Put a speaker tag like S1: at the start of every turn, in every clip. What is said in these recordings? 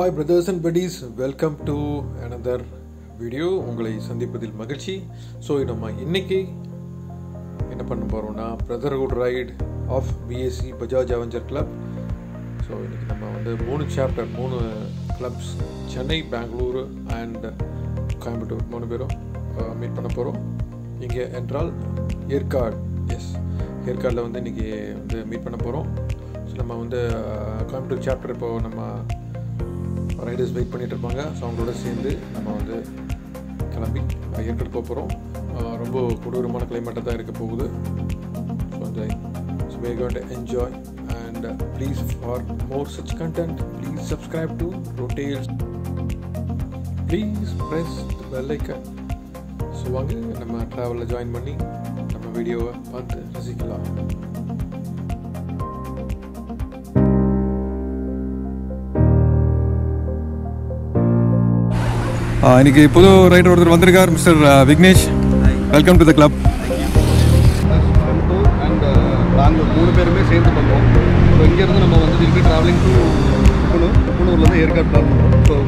S1: Hi brothers and buddies welcome to another video உங்களை சந்திப்பதில் மகிழ்ச்சி ஸோ நம்ம இன்னைக்கு என்ன பண்ண போகிறோம்னா brotherhood ride of BSC Bajaj avenger club so இன்னைக்கு நம்ம வந்து மூணு சாப்டர் மூணு கிளப்ஸ் சென்னை பெங்களூரு அண்ட் கோயம்புத்தூர் மூணு பேரும் மீட் பண்ண போகிறோம் இங்கே என்றால் ஏற்காடு எஸ் ஏற்காடில் வந்து இன்றைக்கி வந்து மீட் பண்ண போகிறோம் ஸோ நம்ம வந்து அஹ், கோயம்புத்தூர் சாப்டர் இப்போ நம்ம ரைடர்ஸ் வெயிட் பண்ணிட்டு இருப்பாங்க ஸோ அவங்களோட சேர்ந்து நம்ம வந்து கிளம்பி ஏற்காடு போக போகிறோம் ரொம்ப கொடூரமான கிளைமேட்டாக தான் இருக்க போகுது ஸோ அந்த so way got enjoy and please for more such content please subscribe to road tales please press bell icon so வாங்க நம்ம ட்ராவலில் ஜாயின் பண்ணி நம்ம வீடியோவை பார்த்து ரசிக்கலாம்
S2: ஆ, இன்னைக்கு புது ரைடர் ஒருத்தர் வந்திருக்கார் mister Vignesh welcome to the club
S3: Coimbatore and Bangalore மூணு பேருமே சேர்ந்து பண்ணுவோம் ஸோ இங்கேருந்து நம்ம வந்து திருப்பி ட்ராவலிங் டு குப்பனூர் குப்பனூர்லேருந்து ஏற்காடு பிளான் பண்ணுறோம் ஸோ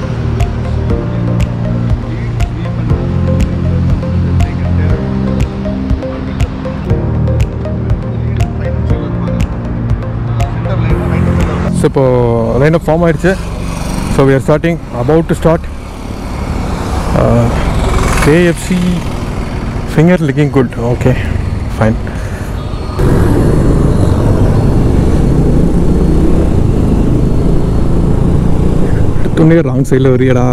S2: ஸோ இப்போ லைன் அப் ஃபார்ம் ஆயிடுச்சு so we are starting about to start KFC finger licking good okay fine துணி ராங் சைடில் வரியடா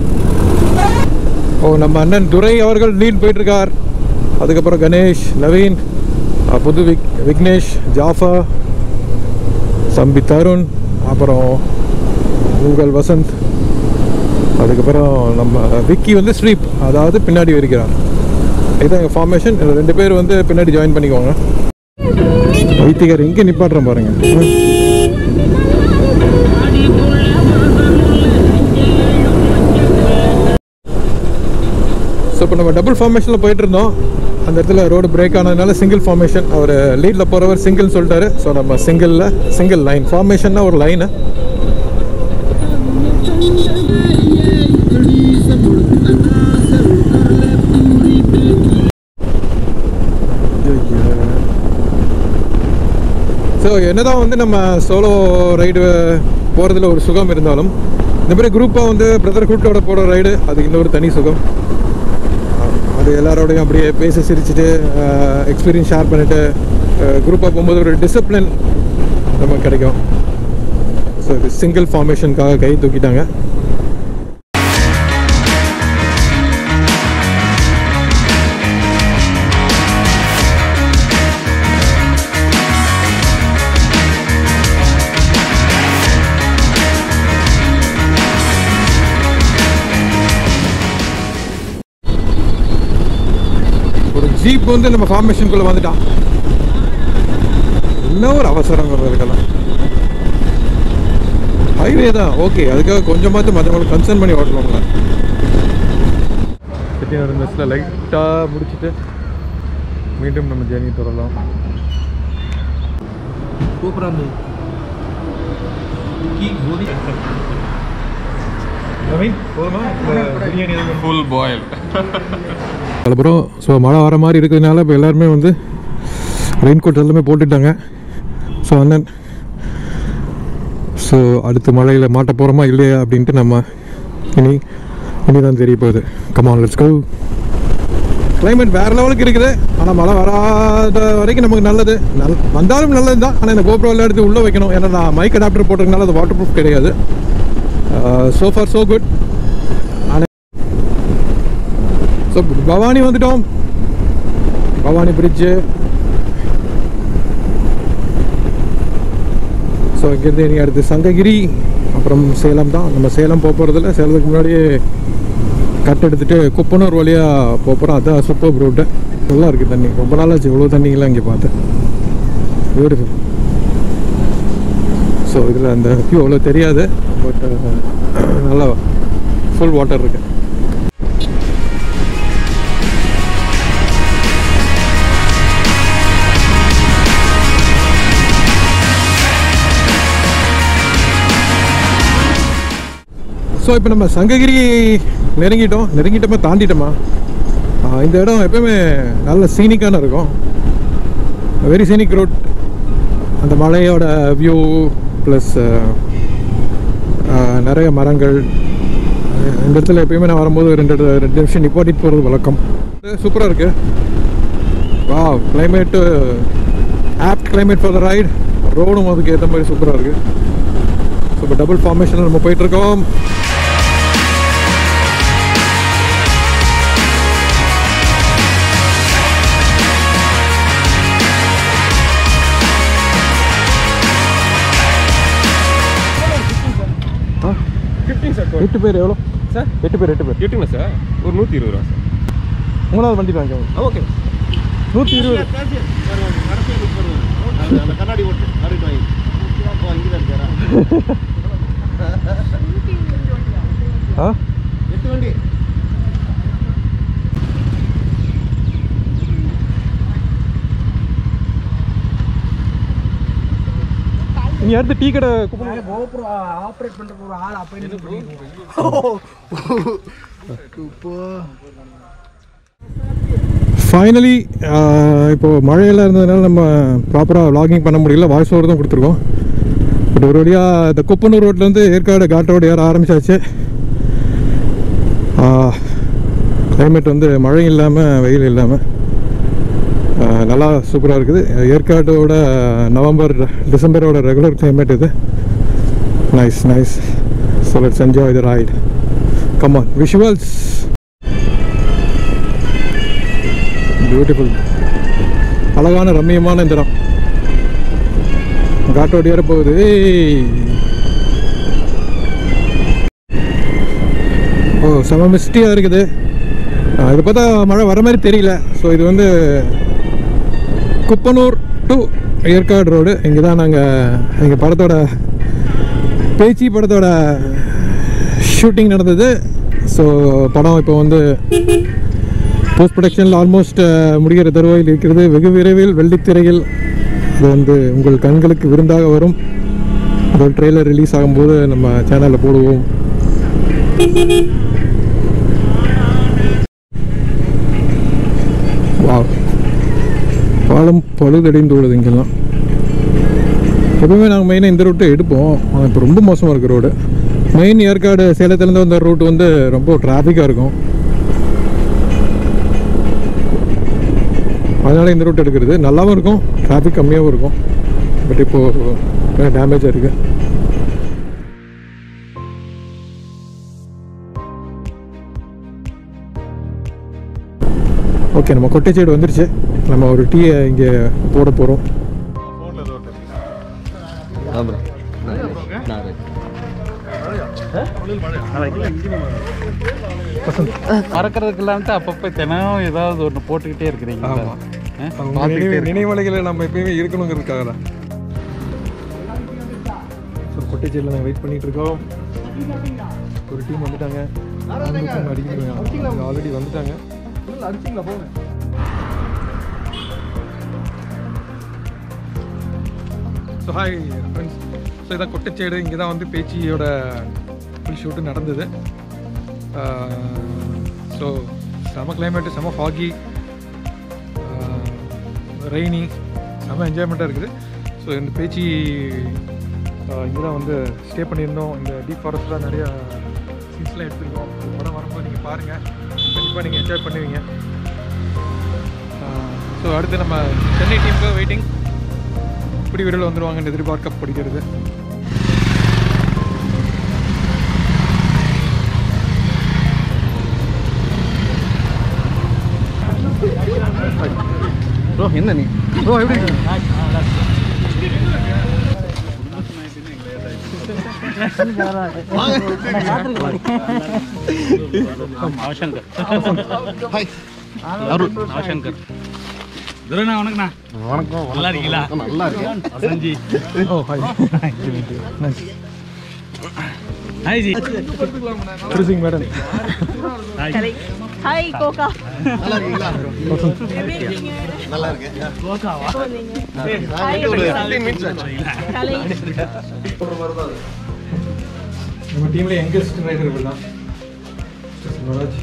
S2: ஓ நம்ம அண்ணன் துரை அவர்கள் லீட் போயிட்டு இருக்கார் அதுக்கப்புறம் கணேஷ் நவீன் அஹ், புது விக் விக்னேஷ் ஜாஃபா சம்பி தருண் அப்புறம் உங்கள் வசந்த் அதுக்கப்புறம் நம்ம விக்கி வந்து ஸ்ரீப் அதாவது பின்னாடி வருகிறார் இதுதான் எங்கள் ஃபார்மேஷன் ரெண்டு பேர் வந்து பின்னாடி ஜாயின் பண்ணிக்கோங்க வைத்திகர் எங்கே நிப்பாட்டுறேன் பாருங்க ம். ஸோ இப்போ நம்ம டபுள் ஃபார்மேஷனில் போயிட்டு இருந்தோம் அந்த இடத்துல ரோடு பிரேக் ஆனதுனால சிங்கிள் ஃபார்மேஷன் அவர் லீடில் போகிறவர் சிங்கிள் சொல்லிட்டாரு ஸோ நம்ம சிங்கிளில் சிங்கிள் லைன் ஃபார்மேஷன்னா ஒரு லைனு ஸோ என்னதான் வந்து நம்ம சோலோ ரைடு போகிறதுல ஒரு சுகம் இருந்தாலும் இந்த மாதிரி குரூப்பாக வந்து பிரதர் கூட்டோட போகிற ரைடு அது இன்னொரு தனி சுகம் அது எல்லாரோடையும் அப்படியே பேசி சிரிச்சுட்டு எக்ஸ்பீரியன்ஸ் ஷேர் பண்ணிட்டு குரூப்பாக போகும்போது ஒரு டிசிப்ளின் நமக்கு கிடைக்கும் ஸோ இது சிங்கிள் ஃபார்மேஷனுக்காக கை தூக்கிட்டாங்க ஒரு ஜீப் வந்து நம்ம ஃபார்மேஷனுக்குள்ளே வந்துட்டான் என்ன ஒரு அவசரம் இருக்கலாம் ஹைவே தான் ஓகே அதுக்காக கொஞ்சமாவது மற்றவங்களுக்கு கன்சர்ன் பண்ணி ஓட்டணும்ல செட்டிநாடு மெஸ்ஸில் லைட்டாக முடிச்சுட்டு மீண்டும் நம்ம ஜேர்னி தொடரலாம்
S4: ஃபுல் பாயில்
S2: அதுக்கப்புறம் ஸோ மழை வர மாதிரி இருக்கிறதுனால இப்போ எல்லாருமே வந்து ரெயின் கோட் எல்லாமே போட்டுட்டாங்க ஸோ அண்ணன் ஸோ அடுத்த மழையில் மாட்ட போகிறோமா இல்லையா அப்படின்ட்டு நம்ம இனி இனி தான் தெரிய போகுது கமான் லெட்ஸ் கோ கிளைமேட் வேறு லெவலுக்கு இருக்குது ஆனால் மழை வராத வரைக்கும் நமக்கு நல்லது நல் வந்தாலும் நல்லது தான் ஆனால் இந்த கோப்ரோவில் எடுத்து உள்ளே வைக்கணும் ஏன்னா நான் மைக் அடாப்டர் போட்டிருக்கனால அது வாட்டர் ப்ரூஃப் கிடையாது so far so good so Bhavani வந்துட்டோம் பவானி பிரிட்ஜு ஸோ இங்கேருந்து இனி அடுத்து சங்ககிரி அப்புறம் சேலம் தான் நம்ம சேலம் போக போகிறதில்ல சேலத்துக்கு முன்னாடியே கட் எடுத்துட்டு குப்பனூர் வழியாக போக போகிறோம் அதான் சூப்பர் ரூட்டு நல்லா இருக்குது தண்ணி ரொம்ப நாளாச்சு இவ்வளோ தண்ணிங்கெல்லாம் இங்கே பார்த்தேன் பியூட்டிஃபுல் ஸோ இதில் அந்த வியூ அவ்வளோ தெரியாது பட் நல்லா ஃபுல் வாட்டர் இருக்குது ஸோ இப்போ நம்ம சங்ககிரி நெருங்கிட்டோம் நெருங்கிட்டோமா தாண்டிட்டோமா ஆ, இந்த இடம் எப்பயுமே நல்ல சீனிக்கான இருக்கும் வெரி சீனிக் ரோட் அந்த மலையோட வியூ ப்ளஸ் நிறைய மரங்கள் இந்த இடத்துல எப்பயுமே நான் வரும்போது ரெண்டு இட- ரெண்டு நிமிஷம் நிப்பாட்டிட்டு போகிறது வழக்கம் சூப்பராக இருக்குது வா climate apt climate for the ride ரோடும் அதுக்கு ஏற்ற மாதிரி சூப்பராக இருக்குது ஸோ இப்போ டபுள் ஃபார்மேஷனில் நம்ம போயிட்டுருக்கோம்
S4: ஃபிஃப்டின் சார்
S2: எட்டு பேர் எவ்வளோ
S4: சார்
S2: எட்டு பேர் எட்டு பேர்
S4: எட்டுங்களா சார் ஒரு நூற்றி இருபது ரூபா சார்
S2: மூணாவது வண்டி வாங்க
S4: ஓகே
S2: நூற்றி இருபது
S3: அந்த கண்ணாடி ஓட்டு மாறிட்டு வாங்கி ஓ இங்கே தான் இருக்காரா
S2: ஆ
S3: எட்டு வண்டி
S2: நீ அடுத்து டீ கடை கூப்பிடுங்க
S5: ஆப்ரேட் பண்ற ஒரு ஆள் அப்ப
S2: ஃபைனலி இப்போது மழையெல்லாம் இருந்ததுனால நம்ம ப்ராப்பராக வ்ளாகிங் பண்ண முடியல வாய்ஸ் ஓவர் தான் கொடுத்துருக்கோம் பட் ஒரு வழியாக இந்த குப்பனூர் ரோட்லேருந்து ஏற்காடு காட் ரோடு ஏற ஆரம்பிச்சாச்சு கிளைமேட் வந்து மழை இல்லாமல் வெயில் இல்லாமல் நல்லா சூப்பராக இருக்குது ஏற்காடோட நவம்பர் டிசம்பரோட ரெகுலர் கிளைமேட் இது nice nice so let's enjoy the ride come on visuals beautiful அழகான ரம்மியமான இந்த இடம் காட்டோடி ஏற போகுது ஏய். ஓ செம மிஸ்டியாக இருக்குது ஆ, இது பார்த்தா மழை வர மாதிரி தெரியல ஸோ இது வந்து குப்பனூர் டு ஏற்காடு ரோடு இங்கே தான் நாங்கள் எங்கள் படத்தோட பேச்சி படத்தோட ஷூட்டிங் நடந்தது ஸோ படம் இப்போ வந்து போஸ்ட் ப்ரொடக்ஷனில் ஆல்மோஸ்ட் முடிகிற தருவாயில் இருக்கிறது வெகு விரைவில் வெள்ளித்திரையில் அது வந்து உங்கள் கண்களுக்கு விருந்தாக வரும் அதோட ட்ரெய்லர் ரிலீஸ் ஆகும்போது நம்ம சேனலில் போடுவோம் வாவ் பாலம் பழுதடைந்துள்ளது இங்கெல்லாம் எப்பவுமே நாங்கள் மெயினாக இந்த ரூட்டை எடுப்போம் ஆனால் இப்போ ரொம்ப மோசமாக இருக்கு ரோடு மெயின் ஏற்காடு சேலத்துலேருந்து வந்த ரூட் வந்து ரொம்ப டிராஃபிக்காக இருக்கும் அதனால் இந்த ரூட் எடுக்கிறது நல்லாவும் இருக்கும் டிராஃபிக் கம்மியாகவும் இருக்கும் பட் இப்போது டேமேஜாக இருக்குது ஓகே நம்ம கொட்டை சைடு வந்துருச்சு நம்ம ஒரு டீயை இங்கே போட போகிறோம்
S3: ஆமாம்
S6: மறக்கிறதுக்கெல்லாம்ட்டு அப்பப்போ தினம் ஏதாவது ஒன்று போட்டுக்கிட்டே இருக்கிறீங்க
S2: நினைவலைகளை நம்ம எப்பயுமே இருக்கணுங்கிறதுக்காக தான் ஸோ கொட்டை சைடில் நாங்கள் வெயிட் பண்ணிட்டு இருக்கோம் ஒரு டீம் வந்துட்டாங்க ஆல்ரெடி வந்துட்டாங்க
S3: அடிச்சிங்களா போங்க
S2: ஸோ ஹாய் ஃப்ரெண்ட்ஸ் ஸோ இதான் கொட்டச்சேடு இங்கே தான் வந்து பேச்சியோட ஃபுல் ஷூட்டு நடந்தது ஸோ செம கிளைமேட்டு செம ஃபாகி ரெய்னி செம என்ஜாய்மெண்ட்டாக இருக்குது ஸோ இந்த பேச்சி இங்கே தான் வந்து ஸ்டே பண்ணியிருந்தோம் இந்த டீப் ஃபாரஸ்ட்லாம் நிறையா சீன்ஸ்லாம் எடுத்திருக்கோம் இந்த படம் வரும்போது நீங்கள் பாருங்கள் கண்டிப்பாக நீங்கள் என்ஜாய் பண்ணுவீங்க ஸோ அடுத்து நம்ம சென்னை டீமுக்கு வெயிட்டிங் இப்படி விரல் வந்துடுவாங்கன்னு எதிர்பார்க்கப்படுகிறது
S3: ப்ரோ என்ன நீ ப்ரோ எப்படி இருக்கு
S6: அவசங்கர்
S3: ஹாய்
S6: அவசங்கர் துரண்ணா வணக்கண்ணா
S3: வணக்கம்
S6: நல்லா இருக்கீங்களா
S3: நல்லா இருக்கேன்
S6: Vasanthi
S2: oh hi
S6: hi ji
S2: cruising madam
S7: hi கோகா
S3: நல்லா இருக்கீங்களா
S7: எப்படி இருக்கீங்க
S3: நல்லா இருக்கேன்
S7: எப்போ வந்தீங்க
S3: நான்
S7: ஹாய்
S3: வந்து ஒரு
S7: எப்படி
S3: 15 minutes ஆச்சு
S7: கலை
S2: நம்ம டீம்ல யங்கஸ்ட் ரைடர் இவர் தான் சிவராஜ்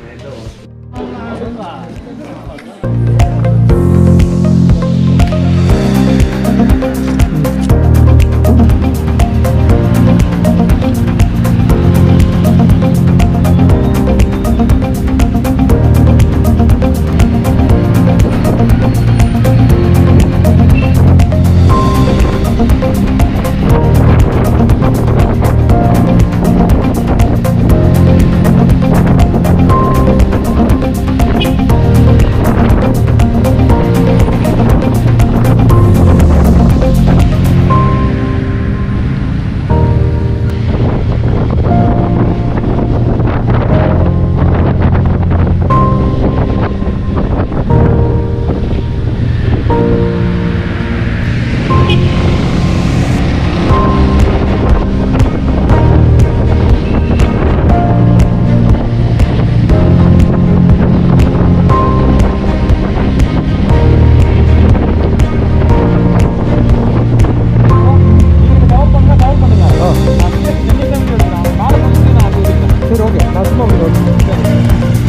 S2: சரி ஓகே நான் சும்மா உங்களுக்கு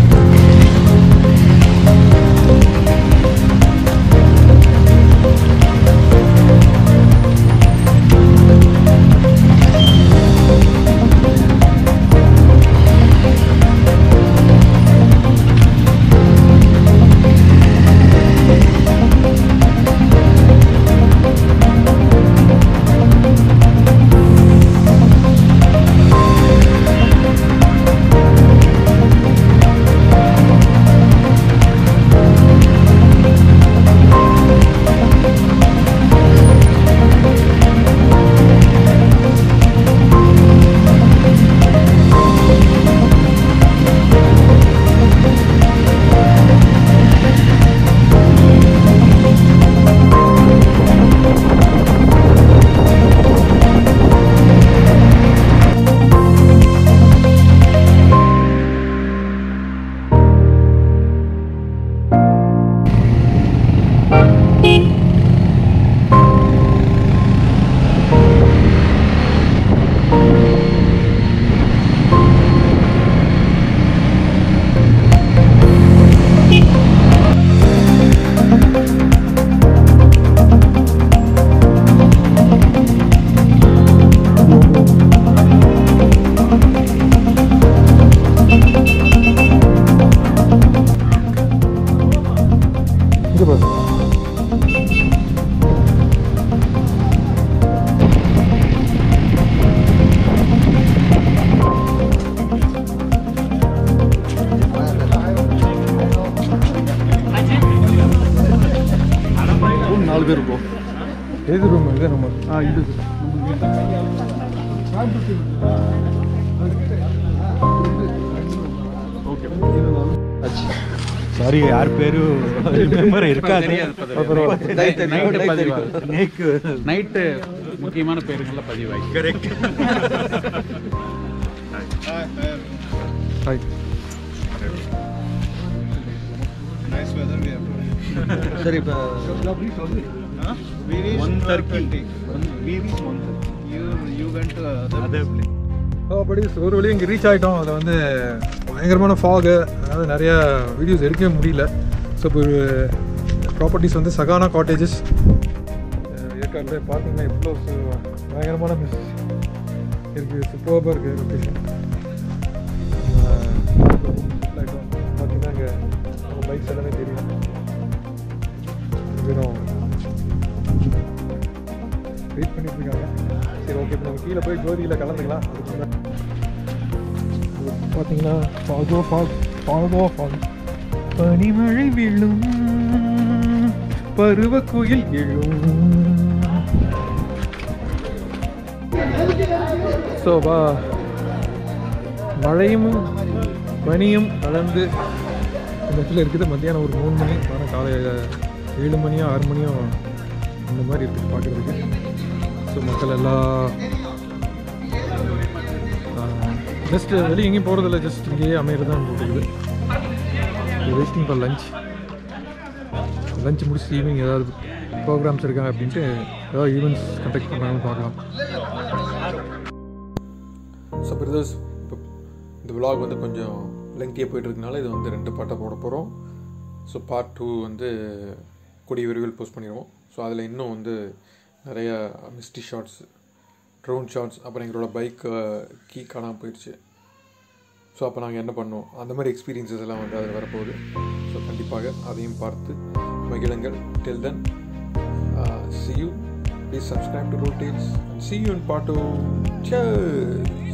S2: இங்கே பாருங்க
S3: ரூம் நாலு பேர் இருக்கும்
S2: எது ரூம் இது நம்ம
S3: ஆ இது
S8: சாரி யார் பேரு ரிமெம்பர் இருக்காது
S6: நைட்டு பதிவாக நைட்டு முக்கியமான பேருங்கள்ல பதிவாகி
S8: கரெக்ட்
S2: ஹாய்
S3: சரி இப்போ
S8: ஒன் தர்க்கி அதே
S2: அப்படி ஒரு வழியும் இங்கே ரீச் ஆகிட்டோம் அதை வந்து பயங்கரமான ஃபாகு அதாவது நிறையா வீடியோஸ் எடுக்கவே முடியல ஸோ இப்போ ஒரு ப்ராப்பர்ட்டிஸ் வந்து சகானா காட்டேஜஸ் ஏற்காட்டில் பார்த்தீங்கன்னா இவ்வளோ சு- பயங்கரமான மிஸ் இருக்குது சூப்பராக இருக்குது லொக்கேஷன் பார்த்தீங்கன்னா இங்கே நம்ம பைக்ஸ் எல்லாமே தெரியும் வெறும் வெயிட் பண்ணிட்டு இருக்காங்க சரி ஓகே இப்போ நம்ம கீழே போய் ஜோதியில் கலந்துக்கலாம் அதுக்கு முன்னாடி பார்த்தீங்கன்னா ஃபாகோ ஃபாக் ஃபாகோ ஃபாக் பனிமழை விழும் பருவ குயில் எழும் ஸோ வா மழையும் பனியும் கலந்து இந்த இடத்துல இருக்குது மத்தியானம் ஒரு மூணு மணி வர காலையில் ஏழு மணியோ ஆறு மணியோ இந்த மாதிரி இருக்குது பார்க்குறதுக்கு ஸோ மக்கள் எல்லாம் ஜஸ்ட் வெளியே எங்கேயும் போகிறதில்ல ஜஸ்ட் இங்கேயே அமையிறது தான் போட்டுக்குது வெயிட்டிங் ஃபார் லஞ்ச் லஞ்ச் முடிச்சு ஈவினிங் ஏதாவது ப்ரோக்ராம்ஸ் இருக்காங்க அப்படின்ட்டு ஏதாவது ஈவெண்ட்ஸ் கண்டக்ட் பண்ணாங்கன்னு பார்க்கலாம்
S1: ஸோ பிரதர்ஸ் இப்போ இந்த விலாக் வந்து கொஞ்சம் லெங்க்தியாக போயிட்டு இருக்கனால இது வந்து ரெண்டு பாட்டாக போட போகிறோம் ஸோ பார்ட் டூ வந்து கூடிய விரைவில் போஸ்ட் பண்ணிடுவோம் ஸோ அதில் இன்னும் வந்து நிறையா மிஸ்டி ஷார்ட்ஸ் ட்ரோன் ஷார்ட்ஸ் அப்புறம் எங்களோட பைக் கீ காணாமல் போயிடுச்சு ஸோ அப்போ நாங்கள் என்ன பண்ணோம் அந்த மாதிரி எக்ஸ்பீரியன்சஸ் எல்லாம் வந்து அதில் வரப்போகுது ஸோ கண்டிப்பாக அதையும் பார்த்து மகிழுங்கள் till then see you please subscribe to road tales see you in பாட்டோ Cheers!